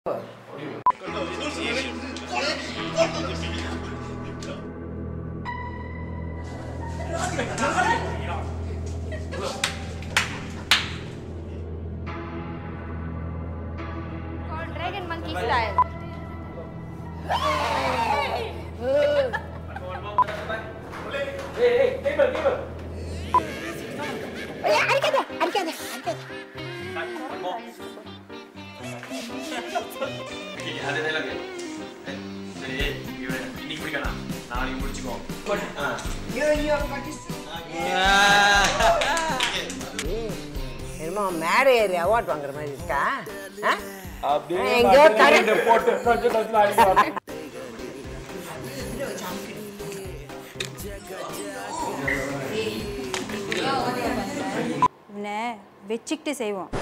Called Dragon Monkey style. ஏய், அடிக்காத, அடிக்காத, அடிக்காத. அது dialogue. சரி இவன் இன்னைக்கு பிடிக்கலாம் நாளைக்கு முடிச்சுக்கோ என்னமோ மேடை ஏறி அவார்ட் வாங்குற மாதிரி இருக்கா ஆ? எங்கேயோ கடை போட்டு இவனை வச்சுக்கிட்டு செய்வோம்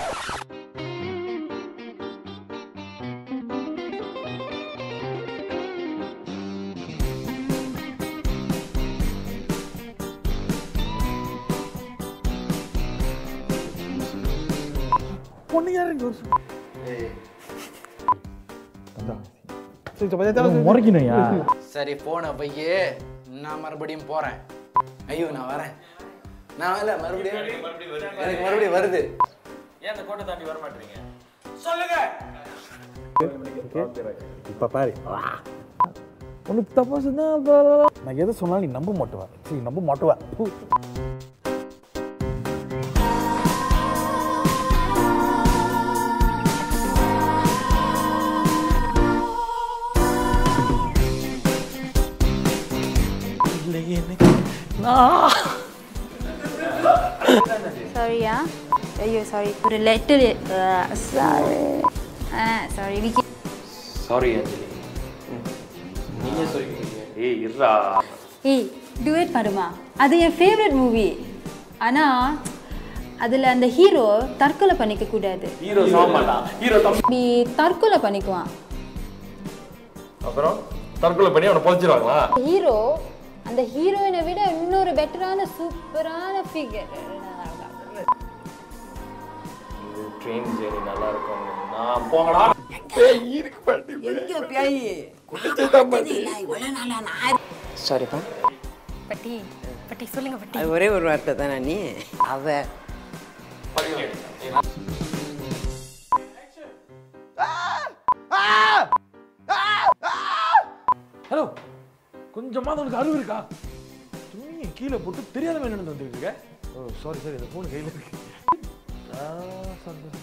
முறைக்கணும்யா சரி போன பையே நான் மறுபடியும் போறேன் ஐயோ நான் வரேன் நான் வரல மறுபடியும் எனக்கு மறுபடியும் வருது ஏன் அந்த கோட்டை தாண்டி வர மாட்டீங்க இப்ப பாரு உனக்கு தப்பா சொன்னா நான் எதை சொன்னாலும் நீ நம்ப மாட்டுவ சரி நம்ப மாட்டுவ பூ. இல்லை எனக்கு நான் சாரியா ஐயோ சாரி ஒரு லெட்டர் சாரி ஆ சாரி விக்கி சாரி அஞ்சலி நீங்க சொல்லிக்கிறீங்க ஏய் இருடா ஏய் டுவேட் பாருமா அது என் ஃபேவரட் மூவி ஆனால் அதில் அந்த ஹீரோ தற்கொலை பண்ணிக்க கூடாது ஹீரோ சாக மாட்டான் ஹீரோ தம்பி இப்படி தற்கொலை பண்ணிக்குவான் அப்புறம் தற்கொலை பண்ணி அவனை புதைச்சிருவாங்களா ஹீரோ அந்த ஹீரோயினை விட இன்னொரு பெட்டரான சூப்பரான ஃபிகர் ட்ரெயின் ஜேர்னி நல்லா இருக்கும் நான் போங்கடா எங்க பேய் சாரிப்பா பட்டி பட்டி சொல்லுங்க பட்டி அது ஒரே ஒரு வார்த்தை தானே நீ அவ ஹலோ கொஞ்சமாவது உனக்கு அறிவு இருக்கா துணியை கீழே போட்டு தெரியாத என்ன வந்துட்டு இருக்க ஓ சாரி சாரி இந்த ஃபோன் கையில் இருக்கு ஆ, sorry, sorry.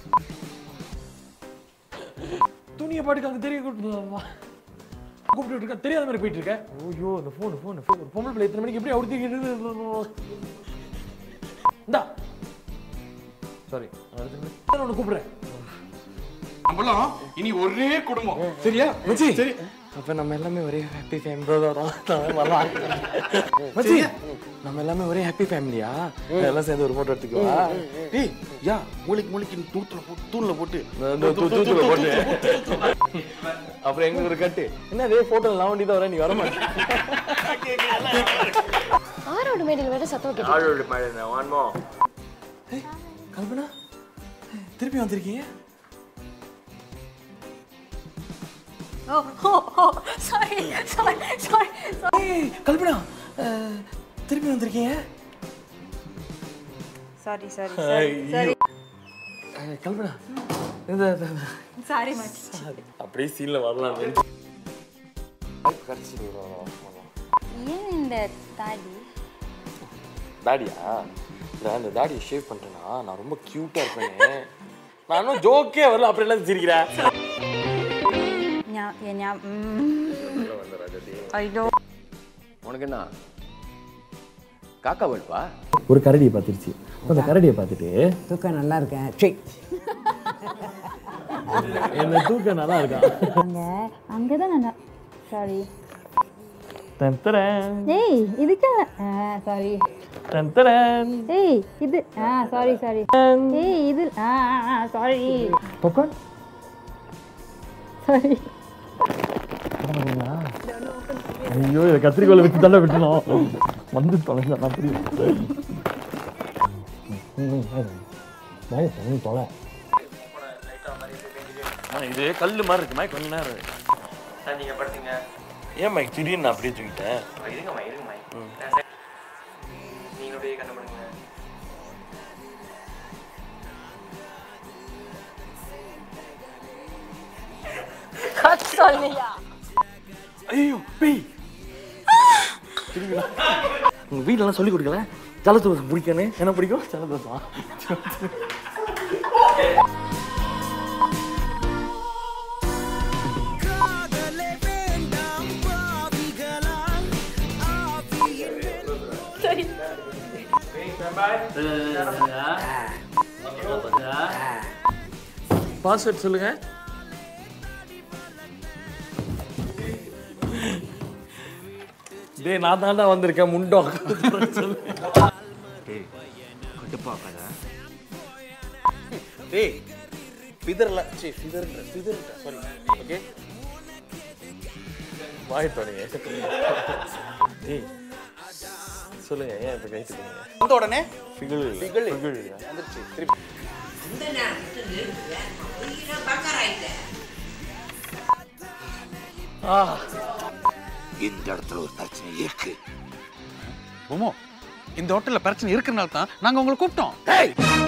துணியை பாட்டுக்கு அங்கே தெரிய கூப்பிட்டு கூப்பிட்டு இருக்க தெரியாத மாதிரி போயிட்டு இருக்க ஐயோ இந்த ஃபோன் ஃபோன் ஒரு பொம்பளை பிள்ளை எத்தனை மணிக்கு எப்படி அவுத்திக்கிட்டு இந்தா சாரி அடுத்து ஒன்று கூப்பிடுறேன் நம்மளாம் இனி ஒரே குடும்பம் சரியா மச்சி சரி அப்ப நம்ம எல்லாமே ஒரே ஹாப்பி ஃபேமிலி வரலாம் மச்சி நம்ம எல்லாமே ஒரே ஹாப்பி ஃபேமிலியா எல்லாம் சேர்ந்து ஒரு போட்டோ எடுத்துக்குவா ஏய் யா மூளைக்கு மூளைக்கு தூத்துல போட்டு தூண்ல போட்டு தூத்துல போட்டு அப்புறம் எங்க ஒரு கட்டு என்ன அதே போட்டோ லாவண்டி தான் வர நீ வர மாட்டேன் ஆரோட மேடையில் வேற சத்தம் கேட்டு ஆளோட மழை வான்மோ கல்பனா திருப்பி வந்திருக்கீங்க oh oh oh sorry sorry sorry ஏய் கல்பனா அஹ், திருப்பி வந்திருக்கீங்க சாரி சாரி சாரி அஹ், கல்பனா இந்த இந்த- இந்த- சாரி மச்சி அப்படியே சீன்ல வரலாம் ஏன் இந்த தாடி தாடியா இந்த அந்த தாடியை ஷேவ் பண்ணிட்டேன்னா நான் ரொம்ப கியூட்டா இருப்பேனே நான் இன்னும் ஜோக்கே வரல அப்புறம் எல்லாம் சிரிக்கிறேன் ஞா- என் ஞா- ம். ஐயோ உனக்கு என்ன காக்கா வலுப்பா ஒரு கரடியை பார்த்துருச்சு அந்த கரடியை பார்த்துட்டு தூக்கம் நல்லா இருக்கேன் சரி என்ன தூக்க நல்லா இருக்கா அங்க அங்கதான் நான் சாரி தந்தரன் ஏய் இதுக்கு சாரி தந்தரன் ஏய் இது ஆ சாரி சாரி ஏய் இது ஆ சாரி பாப்கார்ன் சாரி ஐயோ இதை கத்திரிக்கோலை வச்சு தள்ள விட்டணும் வந்து தொலைஞ்சா நான் புரியும் வாயை தண்ணி தொலை இது கல்லு மாதிரி இருக்கு மைக் கொஞ்ச நேரம் இரு. சார் நீங்க படுத்துங்க ஏன் மைக் திடீர்னு நான் அப்படியே தூக்கிட்டேன் இருங்கம்மா இருங்கம்மா நீங்க அப்படியே கண்டுபிடுங்க ஐயோ பேய் திரும்பிடா உங்க வீட்டிலலாம் சொல்லி கொடுக்கல ஜலதோஷம் பிடிக்கணும் என்ன பிடிக்கும் ஜலதோஷம் பாஸ்வேர்ட் சொல்லுங்க டேய் நான் தான்டா வந்திருக்கேன் முண்டோ சொல்லு டேய் ஃபிதர்ல சரி ஃபிதர்ன்ற ஃபிதர்ன்ற சாரி ஓகே வாய் தொடங்க டேய் சொல்லுங்க ஏன் இப்போ கைட்டு போனீங்க வந்த உடனே ஃபிகிள் ஃபிகிள் ஃபிகிள் வந்துருச்சு திருப்பி ஆ இந்த ஹோட்டல்ல பிரச்சனை இருக்கிறனால தான் நாங்க உங்களை கூப்பிட்டோம்